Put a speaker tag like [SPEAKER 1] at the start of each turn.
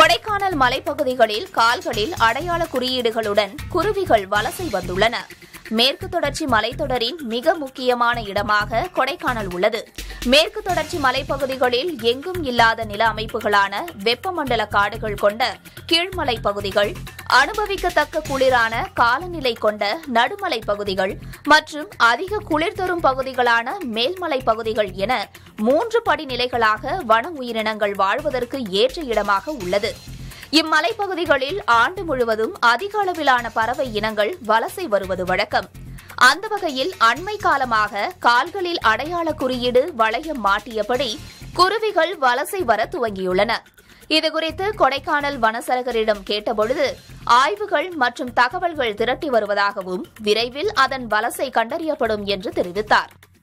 [SPEAKER 1] கொடைக்கானல் மலைப்பகுதிகளில் கால்களில் அடையாள குறியீடுகளுடன் குருவிகள் வலசை வந்துள்ளன மேற்கு தொடர்ச்சி மலைத்தொடரின் மிக முக்கியமான இடமாக கொடைக்கானல் உள்ளது மேற்கு தொடர்ச்சி மலைப்பகுதிகளில் எங்கும் இல்லாத நில அமைப்புகளான வெப்பமண்டல காடுகள் கொண்ட கீழ்மலை பகுதிகள் அனுபவிக்கத்தக்க குளிரான காலநிலை கொண்ட நடுமலை பகுதிகள் மற்றும் அதிக குளிர் தரும் பகுதிகளான மேல்மலை பகுதிகள் என மூன்று படிநிலைகளாக வன உயிரினங்கள் வாழ்வதற்கு ஏற்ற இடமாக உள்ளது இம்மலைப்பகுதிகளில் ஆண்டு முழுவதும் அதிக அளவிலான பறவை இனங்கள் வலசை வருவது வழக்கம் அந்த வகையில் அண்மை காலமாக கால்களில் அடையாள குறியீடு வளையம் மாட்டியபடி குருவிகள் வலசை வர துவங்கியுள்ளன இதுகுறித்து கொடைக்கானல் வனசரகரிடம் கேட்டபொழுது ஆய்வுகள் மற்றும் தகவல்கள் திரட்டி வருவதாகவும் விரைவில் அதன் வலசை கண்டறியப்படும் என்று தெரிவித்தார்